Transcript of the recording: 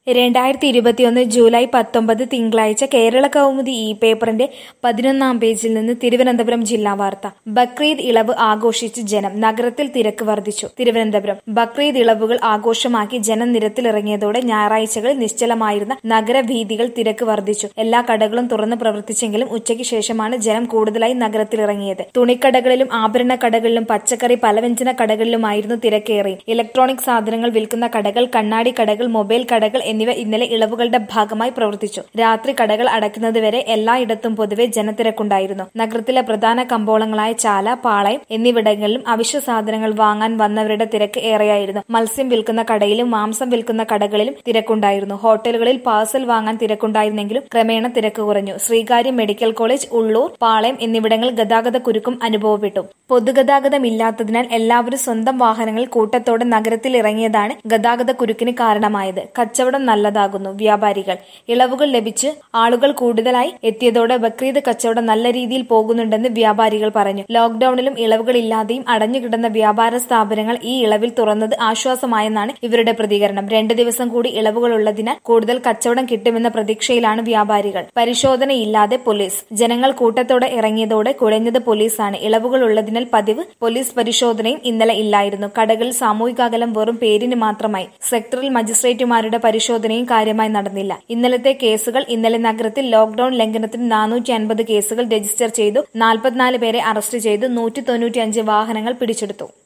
രണ്ടായിരത്തി ഇരുപത്തിയൊന്ന് ജൂലൈ പത്തൊമ്പത് തിങ്കളാഴ്ച കേരള കൗമുദി ഇ പേപ്പറിന്റെ പതിനൊന്നാം പേജിൽ നിന്ന് തിരുവനന്തപുരം ജില്ലാ വാർത്ത ബക്രീദ് ഇളവ് ആഘോഷിച്ച് ജനം നഗരത്തിൽ തിരക്ക് വർദ്ധിച്ചു തിരുവനന്തപുരം ബക്രീദ് ഇളവുകൾ ആഘോഷമാക്കി ജനം നിരത്തിലിറങ്ങിയതോടെ ഞായറാഴ്ചകളിൽ നിശ്ചലമായിരുന്ന നഗരവീഥികൾ തിരക്ക് വർദ്ധിച്ചു എല്ലാ കടകളും തുറന്ന് പ്രവർത്തിച്ചെങ്കിലും ഉച്ചയ്ക്ക് ശേഷമാണ് ജനം കൂടുതലായി നഗരത്തിലിറങ്ങിയത് തുണിക്കടകളിലും ആഭരണ കടകളിലും പച്ചക്കറി പലവ്യഞ്ജന കടകളിലുമായിരുന്നു തിരക്കേറി ഇലക്ട്രോണിക് സാധനങ്ങൾ വിൽക്കുന്ന കടകൾ കണ്ണാടി കടകൾ മൊബൈൽ കടകൾ എന്നിവ ഇന്നലെ ഇളവുകളുടെ ഭാഗമായി പ്രവർത്തിച്ചു രാത്രി കടകൾ അടയ്ക്കുന്നതുവരെ എല്ലായിടത്തും പൊതുവെ ജനത്തിരക്കുണ്ടായിരുന്നു നഗരത്തിലെ പ്രധാന കമ്പോളങ്ങളായ ചാല പാളയം എന്നിവിടങ്ങളിലും അവശ്യ സാധനങ്ങൾ വാങ്ങാൻ വന്നവരുടെ തിരക്ക് ഏറെയായിരുന്നു മത്സ്യം വിൽക്കുന്ന കടയിലും മാംസം വിൽക്കുന്ന കടകളിലും തിരക്കുണ്ടായിരുന്നു ഹോട്ടലുകളിൽ പാഴ്സൽ വാങ്ങാൻ തിരക്കുണ്ടായിരുന്നെങ്കിലും ക്രമേണ തിരക്ക് കുറഞ്ഞു ശ്രീകാര്യം മെഡിക്കൽ കോളേജ് ഉള്ളൂർ പാളയം എന്നിവിടങ്ങളിൽ ഗതാഗത കുരുക്കും അനുഭവപ്പെട്ടു പൊതുഗതാഗതമില്ലാത്തതിനാൽ എല്ലാവരും സ്വന്തം വാഹനങ്ങളിൽ കൂട്ടത്തോടെ നഗരത്തിൽ ഇറങ്ങിയതാണ് ഗതാഗത കുരുക്കിന് കാരണമായത് കച്ചവടം നല്ലതാകുന്നു വ്യാപാരികൾ ഇളവുകൾ ലഭിച്ച് ആളുകൾ കൂടുതലായി എത്തിയതോടെ ബക്രീദ് കച്ചവടം നല്ല രീതിയിൽ പോകുന്നുണ്ടെന്ന് വ്യാപാരികൾ പറഞ്ഞു ലോക്ഡൌണിലും ഇളവുകളില്ലാതെയും അടഞ്ഞുകിടന്ന വ്യാപാര സ്ഥാപനങ്ങൾ ഈ ഇളവിൽ തുറന്നത് ആശ്വാസമായെന്നാണ് ഇവരുടെ പ്രതികരണം രണ്ട് ദിവസം കൂടി ഇളവുകൾ ഉള്ളതിനാൽ കൂടുതൽ കച്ചവടം കിട്ടുമെന്ന പ്രതീക്ഷയിലാണ് വ്യാപാരികൾ പരിശോധനയില്ലാതെ പോലീസ് ജനങ്ങൾ കൂട്ടത്തോടെ ഇറങ്ങിയതോടെ കുഴഞ്ഞത് പോലീസാണ് ഇളവുകൾ ഉള്ളതിനാൽ പതിവ് പോലീസ് പരിശോധനയും ഇന്നലെ ഇല്ലായിരുന്നു കടകളിൽ സാമൂഹിക വെറും പേരിന് മാത്രമായി സെക്ടറൽ മജിസ്ട്രേറ്റുമാരുടെ പരിശോധനയും കാര്യമായി നടന്നില്ല ഇന്നലത്തെ കേസുകൾ ഇന്നലെ നഗരത്തിൽ ലോക്ഡൌൺ ലംഘനത്തിന് നാനൂറ്റി അൻപത് കേസുകൾ രജിസ്റ്റർ ചെയ്തു നാൽപ്പത്തിനാല് പേരെ അറസ്റ്റ് ചെയ്തു നൂറ്റി തൊണ്ണൂറ്റിയഞ്ച് വാഹനങ്ങൾ പിടിച്ചെടുത്തു